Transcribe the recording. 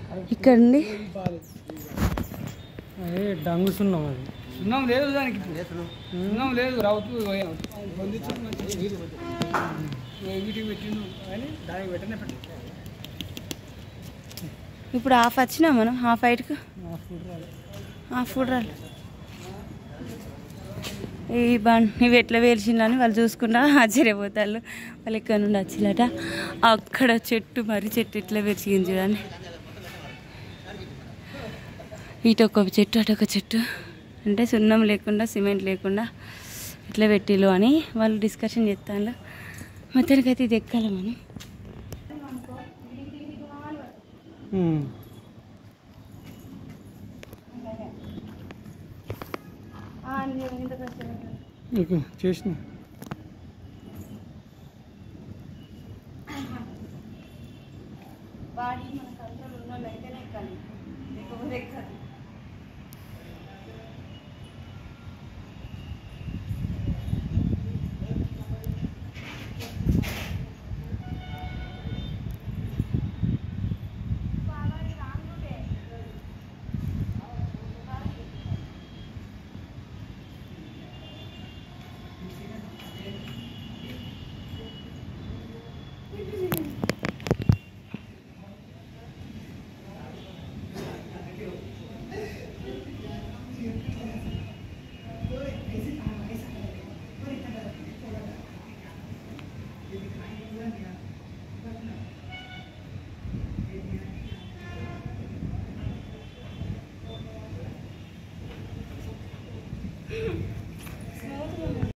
ఇక్కడ నుండి అదే డంగు సున్నం అది సున్నం లేదు దానికి ఇప్పుడు. సున్నం లేదు రౌతు పొందించు వీటికి పెట్టిండు కానీ దానికి పెట్టనే పెట్టు ఇప్పుడు హాఫ్ వచ్చినా మనం హాఫ్ హైట్కు హాఫ్ ఫుడ్ రాలి ఈ బండ్ ఇవి ఎట్లా వేల్చిందని వాళ్ళు చూసుకున్నా ఆశ్చర్యపోతారు వాళ్ళు ఇక్కడ నుండి వచ్చిలట అక్కడ చెట్టు మరి చెట్టు ఎట్లా పెరిచింది చూడండి ఇటు ఒక చెట్టు అటు ఒక చెట్టు అంటే సున్నం లేకుండా సిమెంట్ లేకుండా ఎట్లా పెట్టిలు అని వాళ్ళు డిస్కషన్ చేస్తాను మొత్తానికైతే ఇది ఎక్కాలి మనం ఉమ్. నీకు చేసిన బాడీ మన కంట్రోల్ ఉన్న వాళ్ళు అయితేనే ఎక్కాలి లేకపోతే ఎక్కాలి